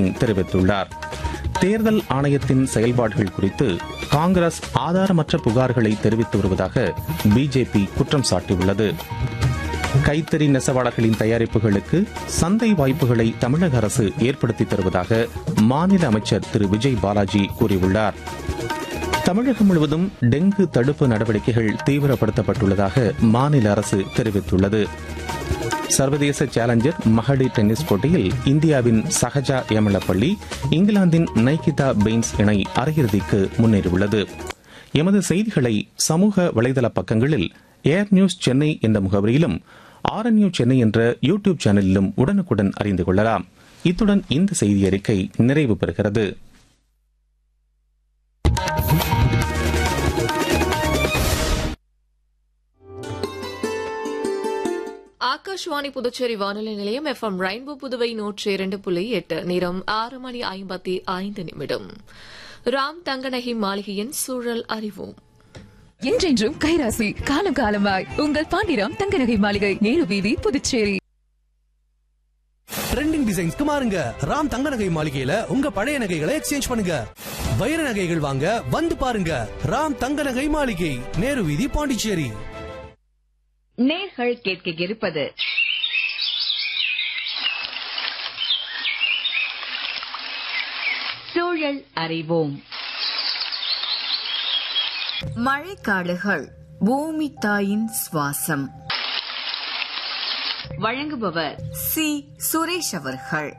சிங் தெரிவித்துள்ளார் தேர்தல் ஆணையத்தின் செயல்பாடுகள் குறித்து காங்கிரஸ் ஆதாரமற்ற புகார்களை தெரிவித்து வருவதாக பிஜேபி குற்றம் சாட்டியுள்ளது கைத்தறி நெசவாளர்களின் தயாரிப்புகளுக்கு சந்தை வாய்ப்புகளை தமிழக அரசு ஏற்படுத்தி தருவதாக மாநில அமைச்சர் திரு விஜய் பாலாஜி கூறியுள்ளார் தமிழகம் முழுவதும் டெங்கு தடுப்பு நடவடிக்கைகள் தீவிரப்படுத்தப்பட்டுள்ளதாக மாநில அரசு தெரிவித்துள்ளது சர்வதேச சேலஞ்சர் மகளிர் டென்னிஸ் போட்டியில் இந்தியாவின் சஹஜா யமலப்பள்ளி இங்கிலாந்தின் நைகிதா பெயின்ஸ் இணை அரையிறுதிக்கு முன்னேறியுள்ளது எமது செய்திகளை சமூக வலைதள பக்கங்களில் ஏர் நியூஸ் சென்னை என்ற முகவரியிலும் ஆர் நியூ சென்னை என்ற யூ டியூப் சேனலிலும் உடனுக்குடன் அறிந்து கொள்ளலாம் இத்துடன் இந்த செய்தி அறிக்கை நிறைவு பெறுகிறது ஆகாஷ்வாணி புதுச்சேரி வானொலி நிலையம் எஃப் எம் ரெயின்போ புதுவை நூற்றி இரண்டு புள்ளி எட்டு நேரம் ஆறு மணி ஐம்பத்தி ஐந்து நிமிடம் ராம் தங்கநகி மாளிகையின் சூழல் அறிவோம் என்றென்றும் கைராசி காலம் காலமாய் உங்கள் பாண்டிராம் தங்கநகை மாளிகை நேரு வீதி புதுச்சேரி ட்ரெண்டிங் டிசைன்ஸ்க்கு மாறுங்க ராம் தங்க நகை மாளிகையில உங்க பழைய நகைகளை எக்ஸ்சேஞ்ச் பண்ணுங்க வைர நகைகள் வாங்க வந்து பாருங்க ராம் தங்க நகை மாளிகை நேரு வீதி பாண்டிச்சேரி நேர்கள் கேட்க இருப்பது சூழல் அறிவோம் மழைக்காடுகள் பூமி தாயின் சுவாசம் வழங்குபவர் சி சுரேஷ் அவர்கள்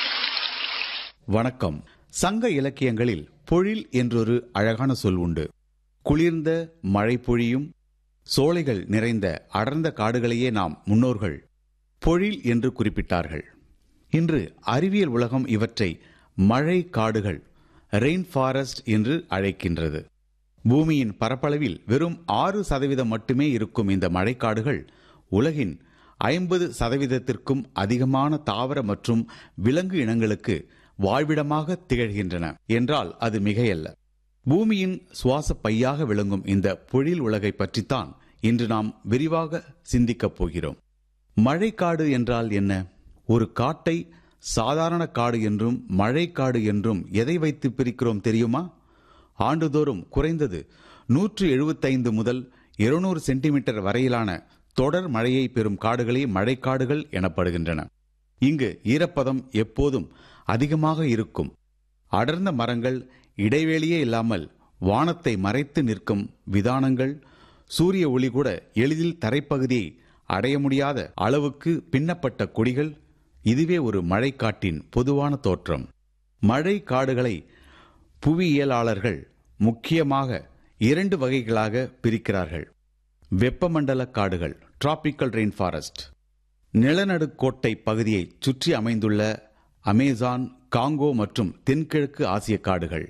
வணக்கம் சங்க இலக்கியங்களில் பொழில் என்றொரு அழகான சொல் உண்டு குளிர்ந்த மழை பொழியும் சோலைகள் நிறைந்த அடர்ந்த காடுகளையே நாம் முன்னோர்கள் பொழில் என்று குறிப்பிட்டார்கள் இன்று அறிவியல் உலகம் இவற்றை மழை காடுகள் ரெயின் ஃபாரஸ்ட் என்று அழைக்கின்றது பூமியின் பரப்பளவில் வெறும் ஆறு சதவீதம் மட்டுமே இருக்கும் இந்த மழைக்காடுகள் உலகின் ஐம்பது சதவீதத்திற்கும் அதிகமான தாவர மற்றும் விலங்கு இனங்களுக்கு வாழ்விடமாக திகழ்கின்றன என்றால் அது மிகையல்ல பூமியின் சுவாச பையாக விளங்கும் இந்த பொழில் உலகை பற்றித்தான் இன்று நாம் விரிவாக சிந்திக்கப் போகிறோம் மழைக்காடு என்றால் என்ன ஒரு காட்டை சாதாரண காடு என்றும் மழைக்காடு என்றும் எதை வைத்து பிரிக்கிறோம் தெரியுமா ஆண்டுதோறும் குறைந்தது நூற்று எழுபத்தைந்து முதல் இருநூறு சென்டிமீட்டர் வரையிலான தொடர் மழையை பெறும் காடுகளே மழைக்காடுகள் எனப்படுகின்றன இங்கு ஈரப்பதம் எப்போதும் அதிகமாக இருக்கும் அடர்ந்த மரங்கள் இடைவெளியே இல்லாமல் வானத்தை மறைத்து நிற்கும் விதானங்கள் சூரிய ஒளி கூட எளிதில் தரைப்பகுதியை அடைய முடியாத அளவுக்கு பின்னப்பட்ட கொடிகள் இதுவே ஒரு மழைக்காட்டின் பொதுவான தோற்றம் மழை காடுகளை புவியியலாளர்கள் முக்கியமாக இரண்டு வகைகளாக பிரிக்கிறார்கள் வெப்பமண்டல காடுகள் டிராபிக்கல் ரெயின் ஃபாரஸ்ட் நிலநடுக்கோட்டை பகுதியை சுற்றி அமைந்துள்ள அமேசான் காங்கோ மற்றும் தென்கிழக்கு ஆசிய காடுகள்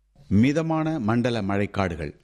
மிதமான மண்டல மழைக்காடுகள்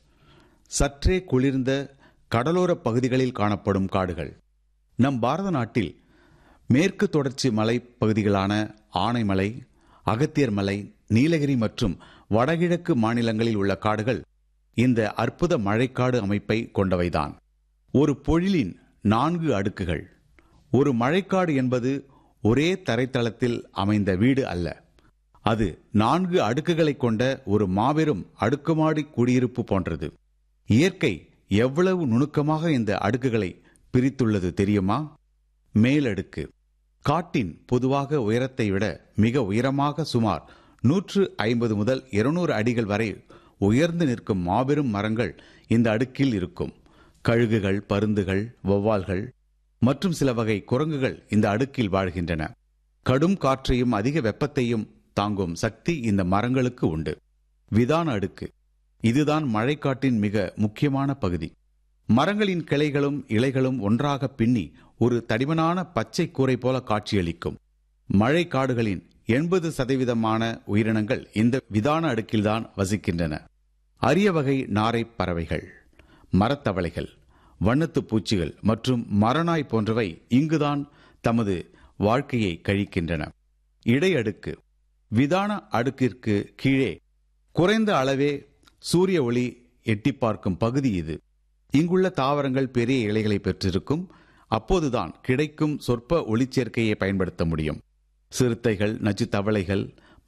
சற்றே குளிர்ந்த கடலோர பகுதிகளில் காணப்படும் காடுகள் நம் பாரத நாட்டில் மேற்கு தொடர்ச்சி மலை பகுதிகளான ஆனைமலை அகத்தியர் மலை நீலகிரி மற்றும் வடகிழக்கு மாநிலங்களில் உள்ள காடுகள் இந்த அற்புத மழைக்காடு அமைப்பை கொண்டவைதான் ஒரு பொழிலின் நான்கு அடுக்குகள் ஒரு மழைக்காடு என்பது ஒரே தரைத்தளத்தில் அமைந்த வீடு அல்ல அது நான்கு அடுக்குகளை கொண்ட ஒரு மாபெரும் அடுக்குமாடி குடியிருப்பு போன்றது இயற்கை எவ்வளவு நுணுக்கமாக இந்த அடுக்குகளை பிரித்துள்ளது தெரியுமா மேலடுக்கு காட்டின் பொதுவாக உயரத்தை விட மிக உயரமாக சுமார் நூற்று ஐம்பது முதல் இருநூறு அடிகள் வரை உயர்ந்து நிற்கும் மாபெரும் மரங்கள் இந்த அடுக்கில் இருக்கும் கழுகுகள் பருந்துகள் வௌவால்கள் மற்றும் சில வகை குரங்குகள் இந்த அடுக்கில் வாழ்கின்றன கடும் காற்றையும் அதிக வெப்பத்தையும் தாங்கும் சக்தி இந்த மரங்களுக்கு உண்டு விதான அடுக்கு இதுதான் மழைக்காட்டின் மிக முக்கியமான பகுதி மரங்களின் கிளைகளும் இலைகளும் ஒன்றாக பின்னி ஒரு தடிமனான பச்சை கூரை போல காட்சியளிக்கும் மழை காடுகளின் எண்பது சதவீதமான உயிரினங்கள் இந்த விதான அடுக்கில்தான் வசிக்கின்றன அரிய வகை நாரை பறவைகள் மரத்தவளைகள் வண்ணத்து பூச்சிகள் மற்றும் மரநாய் போன்றவை இங்குதான் தமது வாழ்க்கையை கழிக்கின்றன இடையடுக்கு விதான அடுக்கிற்கு கீழே குறைந்த அளவே சூரிய ஒளி எட்டி பார்க்கும் பகுதி இது இங்குள்ள தாவரங்கள் பெரிய இலைகளை பெற்றிருக்கும் அப்போதுதான் கிடைக்கும் சொற்ப ஒளிச்சேர்க்கையை பயன்படுத்த முடியும் சிறுத்தைகள் நச்சு தவளைகள்